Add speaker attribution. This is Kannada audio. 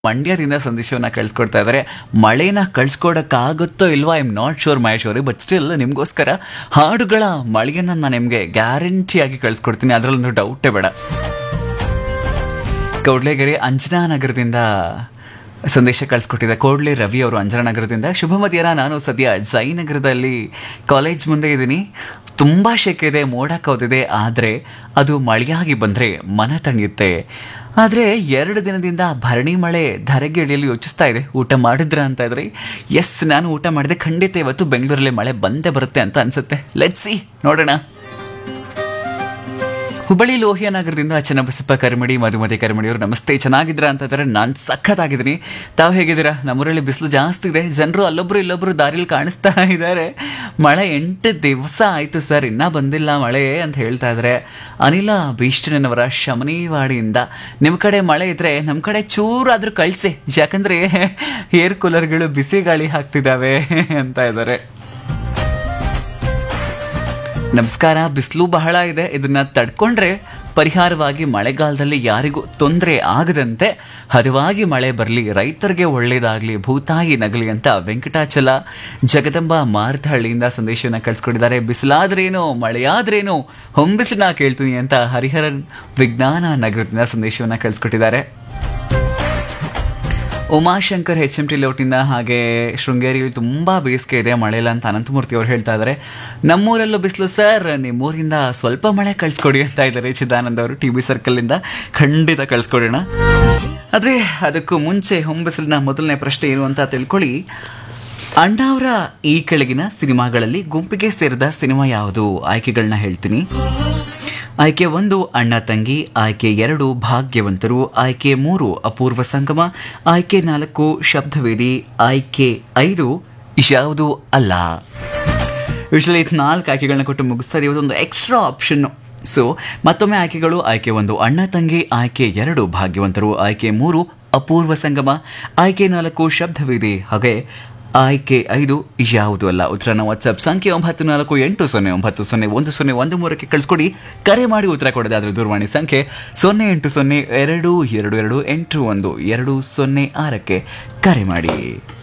Speaker 1: ಮಂಡ್ಯದಿಂದ ಸಂದೇಶವನ್ನ ಕಳಿಸ್ಕೊಡ್ತಾ ಇದ್ದಾರೆ ಮಳೆನ ಕಳ್ಸ್ಕೊಡಕ್ಕಾಗುತ್ತೋ ಇಲ್ವಾ I am not sure Mahesh ಅವರೇ ಬಟ್ ಸ್ಟಿಲ್ ನಿಮಗೋಸ್ಕರ ಹಾಡುಗಳ ಮಳೆಯನ್ನ ನಾನು ನಿಮಗೆ ಗ್ಯಾರಂಟಿಯಾಗಿ ಕಳಿಸ್ಕೊಡ್ತೀನಿ ಅದರಲ್ಲೊಂದು ಡೌಟೇ ಬೇಡ ಕೌಡ್ಲೆಗೆರೆ ಅಂಜನಾ ನಗರದಿಂದ ಸಂದೇಶ ಕಳಿಸ್ಕೊಟ್ಟಿದ್ದೆ ಕೋಡ್ಲೆ ರವಿ ಅವರು ಅಂಜನಾ ನಗರದಿಂದ ಶುಭ ಮಧ್ಯಾಹ್ನ ನಾನು ಸದ್ಯ ಜಯನಗರದಲ್ಲಿ ಕಾಲೇಜ್ ಮುಂದೆ ಇದ್ದೀನಿ ತುಂಬ ಶೆಕೆ ಇದೆ ಮೋಡ ಕೌದಿದೆ ಆದರೆ ಅದು ಮಳೆಯಾಗಿ ಬಂದರೆ ಮನ ತಣಿಯುತ್ತೆ ಆದರೆ ಎರಡು ದಿನದಿಂದ ಭರಣಿ ಮಳೆ ಧರೆಗೆ ಇಳಿಯಲು ಯೋಚಿಸ್ತಾ ಇದೆ ಊಟ ಮಾಡಿದ್ರ ಅಂತ ಇದ್ರಿ ಎಸ್ ನಾನು ಊಟ ಮಾಡಿದೆ ಖಂಡಿತ ಇವತ್ತು ಬೆಂಗಳೂರಲ್ಲಿ ಮಳೆ ಬಂದೇ ಬರುತ್ತೆ ಅಂತ ಅನ್ಸುತ್ತೆ ಲೆಟ್ಸಿ ನೋಡೋಣ ಹುಬ್ಬಳ್ಳಿ ಲೋಹಿಯ ನಗರದಿಂದ ಚನ್ನಬಸಪ್ಪ ಕರಿಮಡಿ ಮಧುಮತಿ ಕರಿಮಡಿ ಅವರು ನಮಸ್ತೆ ಚೆನ್ನಾಗಿದ್ದೀರಾ ಅಂತ ಇದ್ದಾರೆ ನಾನು ಸಖತ್ತಾಗಿದ್ದೀನಿ ತಾವು ಹೇಗಿದ್ದೀರಾ ನಮ್ಮೂರಲ್ಲಿ ಬಿಸಿಲು ಜಾಸ್ತಿ ಇದೆ ಜನರು ಅಲ್ಲೊಬ್ರು ಇಲ್ಲೊಬ್ರು ದಾರಿಲಿ ಕಾಣಿಸ್ತಾ ಇದ್ದಾರೆ ಮಳೆ ಎಂಟು ದಿವಸ ಆಯಿತು ಸರ್ ಇನ್ನೂ ಬಂದಿಲ್ಲ ಮಳೆ ಅಂತ ಹೇಳ್ತಾ ಇದ್ದಾರೆ ಅನಿಲ ಭೀಷ್ಟನವರ ಶಮನಿವಾಡಿಯಿಂದ ನಿಮ್ಮ ಕಡೆ ಮಳೆ ಇದ್ರೆ ನಮ್ಮ ಕಡೆ ಚೂರಾದರೂ ಕಳಿಸಿ ಯಾಕಂದರೆ ಏರ್ ಕೂಲರ್ಗಳು ಬಿಸಿ ಗಾಳಿ ಹಾಕ್ತಿದ್ದಾವೆ ಅಂತ ಇದ್ದಾರೆ ನಮಸ್ಕಾರ ಬಿಸಿಲು ಬಹಳ ಇದೆ ಇದನ್ನ ತಡ್ಕೊಂಡ್ರೆ ಪರಿಹಾರವಾಗಿ ಮಳೆಗಾಲದಲ್ಲಿ ಯಾರಿಗೂ ತೊಂದರೆ ಆಗದಂತೆ ಹದವಾಗಿ ಮಳೆ ಬರಲಿ ರೈತರಿಗೆ ಒಳ್ಳೇದಾಗಲಿ ಭೂತಾಯಿ ನಗಲಿ ಅಂತ ವೆಂಕಟಾಚಲ ಜಗದಂಬ ಮಾರ್ತಹಳ್ಳಿಯಿಂದ ಸಂದೇಶವನ್ನು ಕಳಿಸ್ಕೊಟ್ಟಿದ್ದಾರೆ ಬಿಸಿಲಾದ್ರೇನು ಮಳೆಯಾದ್ರೇನು ಹೊಂಬಿಸಿಲನ್ನ ಕೇಳ್ತೀನಿ ಅಂತ ಹರಿಹರನ್ ವಿಜ್ಞಾನ ನಗರದಿಂದ ಸಂದೇಶವನ್ನು ಕಳಿಸ್ಕೊಟ್ಟಿದ್ದಾರೆ ಉಮಾಶಂಕರ್ ಹೆಚ್ ಎಂ ಟಿ ಲೇಔಟಿಂದ ಹಾಗೆ ಶೃಂಗೇರಿಯಲ್ಲಿ ತುಂಬ ಬೇಸಿಗೆ ಇದೆ ಮಳೆ ಇಲ್ಲ ಅಂತ ಅನಂತಮೂರ್ತಿ ಅವರು ಹೇಳ್ತಾ ಇದ್ದಾರೆ ನಮ್ಮೂರಲ್ಲೂ ಬಿಸಿಲು ಸರ್ ನಿಮ್ಮೂರಿಂದ ಸ್ವಲ್ಪ ಮಳೆ ಕಳಿಸ್ಕೊಡಿ ಅಂತ ಇದ್ದಾರೆ ಚಿದಾನಂದ್ ಅವರು ಟಿ ಬಿ ಸರ್ಕಲಿಂದ ಖಂಡಿತ ಕಳಿಸ್ಕೊಡೋಣ ಆದರೆ ಅದಕ್ಕೂ ಮುಂಚೆ ಹೊಂಬಿಸಿಲಿನ ಮೊದಲನೇ ಪ್ರಶ್ನೆ ಏನು ಅಂತ ತಿಳ್ಕೊಳ್ಳಿ ಅಣ್ಣಾವರ ಈ ಕೆಳಗಿನ ಸಿನಿಮಾಗಳಲ್ಲಿ ಗುಂಪಿಗೆ ಸೇರಿದ ಸಿನಿಮಾ ಯಾವುದು ಆಯ್ಕೆಗಳನ್ನ ಹೇಳ್ತೀನಿ ಆಯ್ಕೆ ಒಂದು ಅಣ್ಣ ತಂಗಿ ಆಯ್ಕೆ ಎರಡು ಭಾಗ್ಯವಂತರು ಆಯ್ಕೆ ಮೂರು ಅಪೂರ್ವ ಸಂಗಮ ಆಯ್ಕೆ ನಾಲ್ಕು ಶಬ್ದವೇದಿ ಆಯ್ಕೆ ಐದು ಯಾವುದು ಅಲ್ಲ ಯೂಶಲಿ ನಾಲ್ಕು ಆಯ್ಕೆಗಳನ್ನ ಕೊಟ್ಟು ಮುಗಿಸ್ತಾ ಇದೀವಿ ಒಂದು ಎಕ್ಸ್ಟ್ರಾ ಆಪ್ಷನ್ ಸೊ ಮತ್ತೊಮ್ಮೆ ಆಯ್ಕೆಗಳು ಆಯ್ಕೆ ಒಂದು ಅಣ್ಣ ತಂಗಿ ಆಯ್ಕೆ ಎರಡು ಭಾಗ್ಯವಂತರು ಆಯ್ಕೆ ಮೂರು ಅಪೂರ್ವ ಸಂಗಮ ಆಯ್ಕೆ ನಾಲ್ಕು ಶಬ್ದವೇದಿ ಹಾಗೆ ಆಯ್ಕೆ ಐದು ಯಾವುದು ಅಲ್ಲ ಉತ್ತರನ ವಾಟ್ಸ್ಆಪ್ ಸಂಖ್ಯೆ ಒಂಬತ್ತು ನಾಲ್ಕು ಎಂಟು ಸೊನ್ನೆ ಒಂಬತ್ತು ಸೊನ್ನೆ ಒಂದು ಸೊನ್ನೆ ಒಂದು ಮೂರಕ್ಕೆ ಕಳಿಸ್ಕೊಡಿ ಕರೆ ಮಾಡಿ ಉತ್ತರ ಕೊಡೋದಾದ್ರೆ ದೂರವಾಣಿ ಸಂಖ್ಯೆ ಸೊನ್ನೆ ಎಂಟು ಸೊನ್ನೆ ಎರಡು ಎರಡು ಎರಡು ಎಂಟು ಒಂದು ಎರಡು ಸೊನ್ನೆ ಆರಕ್ಕೆ ಕರೆ ಮಾಡಿ